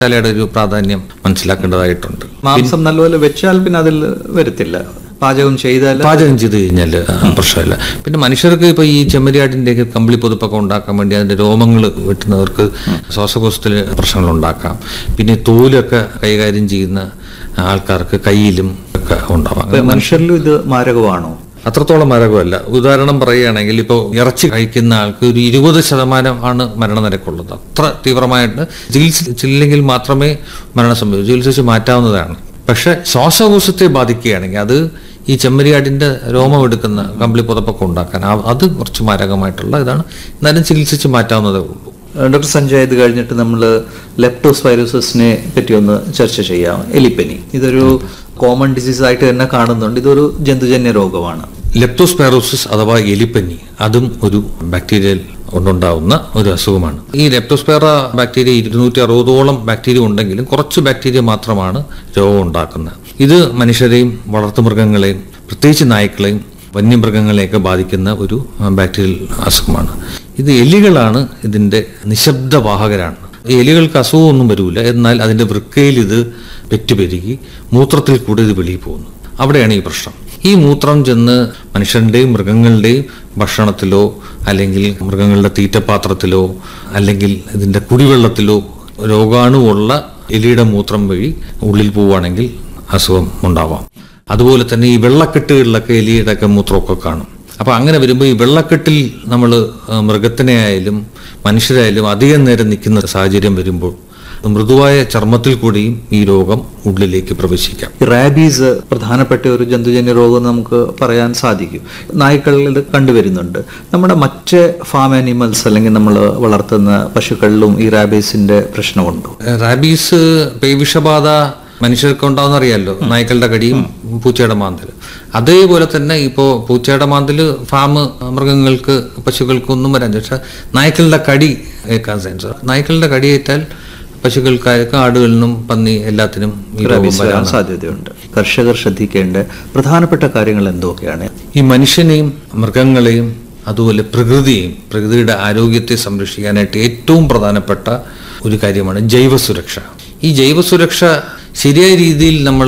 മസാലയുടെ ഒരു പ്രാധാന്യം മനസ്സിലാക്കേണ്ടതായിട്ടുണ്ട് മാംസം നല്ലപോലെ വെച്ചാൽ പിന്നെ അതിൽ വരത്തില്ല പാചകം ചെയ്താൽ പാചകം ചെയ്ത് കഴിഞ്ഞാൽ പ്രശ്നമില്ല പിന്നെ മനുഷ്യർക്ക് ഇപ്പൊ ഈ ചെമ്മരിയാടിന്റെ ഒക്കെ കമ്പിളി പുതുപ്പൊക്കെ ഉണ്ടാക്കാൻ വേണ്ടി അതിന്റെ രോമങ്ങൾ വെട്ടുന്നവർക്ക് ശ്വാസകോശത്തിൽ പ്രശ്നങ്ങൾ ഉണ്ടാക്കാം പിന്നെ തോലൊക്കെ കൈകാര്യം ചെയ്യുന്ന ആൾക്കാർക്ക് കയ്യിലും ഒക്കെ ഉണ്ടാവാം ഇപ്പൊ മനുഷ്യരിലും ഇത് മാരകമാണോ അത്രത്തോളം മരകമല്ല ഉദാഹരണം പറയുകയാണെങ്കിൽ ഇപ്പോൾ ഇറച്ചി കഴിക്കുന്ന ആൾക്ക് ഒരു ഇരുപത് ശതമാനം ആണ് മരണനിരക്കുള്ളത് അത്ര തീവ്രമായിട്ട് ചികിത്സിച്ചില്ലെങ്കിൽ മാത്രമേ മരണം സംഭവിക്കൂ ചികിത്സിച്ച് മാറ്റാവുന്നതാണ് പക്ഷെ ശ്വാസകോശത്തെ ബാധിക്കുകയാണെങ്കിൽ അത് ഈ ചെമ്മരിയാടിന്റെ രോമം എടുക്കുന്ന കമ്പിളി പുതപ്പൊക്കെ ഉണ്ടാക്കാൻ ആ- അത് കുറച്ച് മാരകമായിട്ടുള്ള ഇതാണ് എന്നാലും ചികിത്സിച്ച് മാറ്റാവുന്നതേ ഉള്ളൂ ഡോക്ടർ സഞ്ജയ് ഇത് കഴിഞ്ഞിട്ട് നമ്മൾ ലെപ്റ്റോസ്പൈരോസിനെ പറ്റി ഒന്ന് ചർച്ച ചെയ്യാം എലിപ്പനി ഇതൊരു കോമൺ ഡിസീസ് ആയിട്ട് തന്നെ കാണുന്നുണ്ട് ഇതൊരു ജന്തുജന്യ രോഗമാണ് ലെപ്റ്റോസ്പാരോസിസ് അഥവാ എലിപ്പനി അതും ഒരു ബാക്ടീരിയൽ കൊണ്ടുണ്ടാവുന്ന ഒരു അസുഖമാണ് ഈ ലെപ്റ്റോസ്പെറ ബാക്ടീരിയ ഇരുന്നൂറ്റി അറുപതോളം ബാക്ടീരിയ ഉണ്ടെങ്കിലും കുറച്ച് ബാക്ടീരിയ മാത്രമാണ് രോഗം ഉണ്ടാക്കുന്നത് ഇത് മനുഷ്യരെയും വളർത്തുമൃഗങ്ങളെയും പ്രത്യേകിച്ച് നായ്ക്കളെയും വന്യമൃഗങ്ങളെയൊക്കെ ബാധിക്കുന്ന ഒരു ബാക്ടീരിയൽ അസുഖമാണ് ഇത് എലികളാണ് ഇതിന്റെ നിശബ്ദവാഹകരാണ് ഈ എലികൾക്ക് അസുഖമൊന്നും വരില്ല എന്നാൽ അതിന്റെ വൃക്കയിൽ ഇത് പെറ്റുപെരുകി മൂത്രത്തിൽ കൂടെ ഇത് വെളിയിൽ പോകുന്നു അവിടെയാണ് ഈ പ്രശ്നം ഈ മൂത്രം ചെന്ന് മനുഷ്യരുടെയും മൃഗങ്ങളുടെയും ഭക്ഷണത്തിലോ അല്ലെങ്കിൽ മൃഗങ്ങളുടെ തീറ്റപാത്രത്തിലോ അല്ലെങ്കിൽ ഇതിന്റെ കുടിവെള്ളത്തിലോ രോഗാണുവുള്ള എലിയുടെ മൂത്രം വഴി ഉള്ളിൽ പോവുകയാണെങ്കിൽ അസുഖം ഉണ്ടാവാം അതുപോലെ തന്നെ ഈ വെള്ളക്കെട്ടുകളിലൊക്കെ എലിയുടെ ഒക്കെ മൂത്രമൊക്കെ കാണും അപ്പൊ അങ്ങനെ വരുമ്പോൾ ഈ വെള്ളക്കെട്ടിൽ നമ്മൾ മൃഗത്തിനെ ആയാലും മനുഷ്യരായാലും അധികം നേരം നിൽക്കുന്ന സാഹചര്യം വരുമ്പോൾ മൃദുവായ ചർമ്മത്തിൽ കൂടിയും ഈ രോഗം ഉള്ളിലേക്ക് പ്രവേശിക്കാം ഈ റാബീസ് പ്രധാനപ്പെട്ട ഒരു ജന്തുജന്യ രോഗം നമുക്ക് പറയാൻ സാധിക്കും നായ്ക്കളിൽ ഇത് കണ്ടുവരുന്നുണ്ട് നമ്മുടെ മറ്റ് ഫാം ആനിമൽസ് അല്ലെങ്കിൽ നമ്മൾ വളർത്തുന്ന പശുക്കളിലും ഈ റാബീസിന്റെ പ്രശ്നമുണ്ടോ റാബീസ് പേവിഷബാധ മനുഷ്യർക്ക് ഉണ്ടാവുന്ന അറിയാമല്ലോ നായ്ക്കളുടെ കടിയും പൂച്ചയുടെ മാന്തല് അതേപോലെ തന്നെ ഇപ്പോൾ പൂച്ചയുടെ മാന്തല് ഫാം മൃഗങ്ങൾക്ക് പശുക്കൾക്കൊന്നും വരാൻ പക്ഷെ നായ്ക്കളുടെ കടി ഏൽക്കാൻ ചാൻസ് നായ്ക്കളുടെ കടിയേറ്റാൽ പശുക്കൾക്കായാലും ആടുകളിനും പന്നി എല്ലാത്തിനും ഈ രോഗം റാബീസ് വരാൻ വരാൻ സാധ്യതയുണ്ട് കർഷകർ ശ്രദ്ധിക്കേണ്ട പ്രധാനപ്പെട്ട കാര്യങ്ങൾ എന്തൊക്കെയാണ് ഈ മനുഷ്യനെയും മൃഗങ്ങളെയും അതുപോലെ പ്രകൃതിയെയും പ്രകൃതിയുടെ ആരോഗ്യത്തെ സംരക്ഷിക്കാനായിട്ട് ഏറ്റവും പ്രധാനപ്പെട്ട ഒരു കാര്യമാണ് ജൈവസുരക്ഷ ഈ ജൈവസുരക്ഷ ശരിയായ രീതിയിൽ നമ്മൾ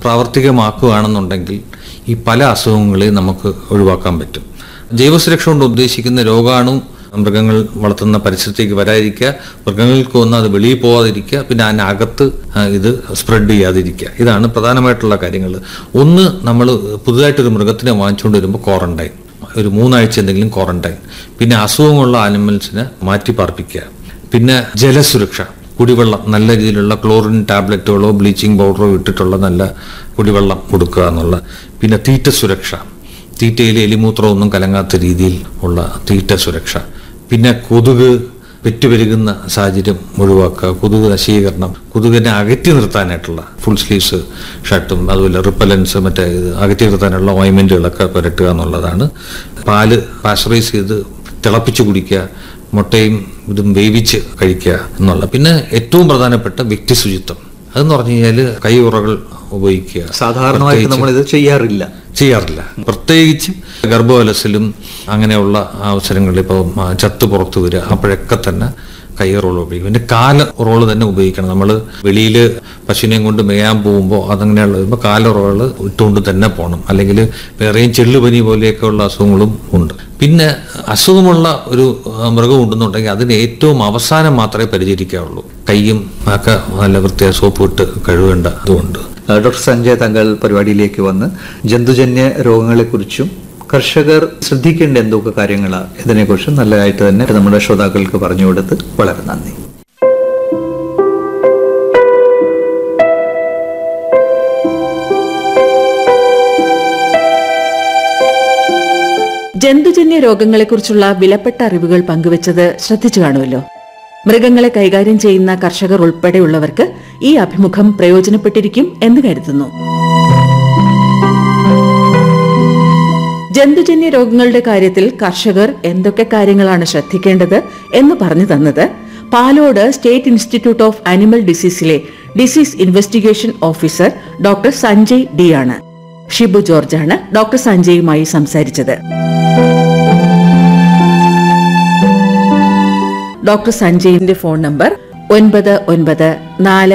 പ്രാവർത്തികമാക്കുകയാണെന്നുണ്ടെങ്കിൽ ഈ പല അസുഖങ്ങളെയും നമുക്ക് ഒഴിവാക്കാൻ പറ്റും ജൈവസുരക്ഷ കൊണ്ട് ഉദ്ദേശിക്കുന്ന രോഗാണു മൃഗങ്ങൾ വളർത്തുന്ന പരിസരത്തേക്ക് വരാതിരിക്കുക മൃഗങ്ങൾക്ക് വന്ന് അത് വെളിയിൽ പോകാതിരിക്കുക പിന്നെ അതിനകത്ത് ആ, ഇത് സ്പ്രെഡ് ചെയ്യാതിരിക്കുക ഇതാണ് പ്രധാനമായിട്ടുള്ള കാര്യങ്ങൾ ഒന്ന് നമ്മൾ പുതുതായിട്ടൊരു മൃഗത്തിനെ വാങ്ങിച്ചുകൊണ്ട് വരുമ്പോൾ ക്വാറന്റൈൻ ഒരു മൂന്നാഴ്ച എന്തെങ്കിലും ക്വാറന്റൈൻ പിന്നെ അസുഖമുള്ള ആനിമൽസിനെ മാറ്റി പാർപ്പിക്കുക പിന്നെ ജലസുരക്ഷ കുടിവെള്ളം നല്ല രീതിയിലുള്ള ക്ലോറിൻ ടാബ്ലറ്റുകളോ ബ്ലീച്ചിങ് പൗഡറോ ഇട്ടിട്ടുള്ള നല്ല കുടിവെള്ളം കൊടുക്കുക എന്നുള്ള പിന്നെ തീറ്റ സുരക്ഷ തീറ്റയിൽ എലിമൂത്രം ഒന്നും കലങ്ങാത്ത രീതിയിൽ ഉള്ള തീറ്റ സുരക്ഷ പിന്നെ കൊതുക് പെറ്റുപെരുകുന്ന സാഹചര്യം ഒഴിവാക്കുക കൊതുക് നശീകരണം കൊതുകിനെ അകറ്റി നിർത്താനായിട്ടുള്ള ഫുൾ സ്ലീവ്സ് ഷർട്ടും അതുപോലെ റിപ്പലൻസ് മറ്റേ ഇത് അകറ്റി നിർത്താനുള്ള ഓയിൻമെൻറ്റുകളൊക്കെ പുരട്ടുക എന്നുള്ളതാണ് പാല് പാസ്ചറൈസ് ചെയ്ത് തിളപ്പിച്ച് കുടിക്കുക മുട്ടയും ഇതും വേവിച്ച് കഴിക്കുക എന്നുള്ള പിന്നെ ഏറ്റവും പ്രധാനപ്പെട്ട വ്യക്തി ശുചിത്വം അതെന്ന് പറഞ്ഞു കഴിഞ്ഞാൽ കൈയുറകൾ ഉപയോഗിക്കുക സാധാരണമായിട്ട് നമ്മൾ ഇത് ചെയ്യാറില്ല ചെയ്യാറില്ല പ്രത്യേകിച്ച് ഗർഭവലസിലും അങ്ങനെയുള്ള അവസരങ്ങളിൽ ഇപ്പോൾ ചത്ത് പുറത്തു വരിക അപ്പോഴൊക്കെ തന്നെ കൈ റോൾ ഉപയോഗിക്കും പിന്നെ കാല റോള് തന്നെ ഉപയോഗിക്കണം നമ്മൾ വെളിയിൽ പശുവിനെയും കൊണ്ട് മേയാൻ പോകുമ്പോൾ അതങ്ങനെയുള്ള വരുമ്പോൾ കാല റോള് ഇട്ടുകൊണ്ട് തന്നെ പോകണം അല്ലെങ്കിൽ വേറെയും ചെള്ളുപനി പോലെയൊക്കെ ഉള്ള അസുഖങ്ങളും ഉണ്ട് പിന്നെ അസുഖമുള്ള ഒരു ആ, മൃഗം ഉണ്ടെന്നുണ്ടെങ്കിൽ അതിന് ഏറ്റവും അവസാനം മാത്രമേ പരിചരിക്കാവുള്ളൂ കൈയും ഒക്കെ നല്ല വൃത്തിയായ സോപ്പ് ഇട്ട് കഴുകേണ്ട അതുകൊണ്ട് ഏഹ് ഡോക്ടർ സഞ്ജയ് തങ്ങൾ പരിപാടിയിലേക്ക് വന്ന് ജന്തുജന്യ രോഗങ്ങളെക്കുറിച്ചും കർഷകർ ശ്രദ്ധിക്കേണ്ട എന്തൊക്കെ കാര്യങ്ങളാണ് ഇതിനെക്കുറിച്ചും നല്ലതായിട്ട് തന്നെ നമ്മുടെ ശ്രോതാക്കൾക്ക് പറഞ്ഞു കൊടുത്ത് വളരെ നന്ദി ജന്തുജന്യ രോഗങ്ങളെക്കുറിച്ചുള്ള വിലപ്പെട്ട അറിവുകൾ പങ്കുവച്ചത് ശ്രദ്ധിച്ചു കാണുമല്ലോ മൃഗങ്ങളെ കൈകാര്യം ചെയ്യുന്ന കർഷകർ ഉൾപ്പെടെയുള്ളവർക്ക് ഈ അഭിമുഖം പ്രയോജനപ്പെട്ടിരിക്കും എന്ന് കരുതുന്നു ജന്തുജന്യ രോഗങ്ങളുടെ കാര്യത്തിൽ കർഷകർ എന്തൊക്കെ കാര്യങ്ങളാണ് ശ്രദ്ധിക്കേണ്ടത് എന്ന് പറഞ്ഞു തന്നത് Palode state institute of animal ഡിസീസിലെ disease investigation officer doctor Sanjay D ആണ് ഷിബു ജോർജാണ് ഡോക്ടർ സഞ്ജയുമായി സംസാരിച്ചത് ഡോക്ടർ സഞ്ജയിന്റെ ഫോൺ നമ്പർ ഒൻപത് ഒൻപത് നാല്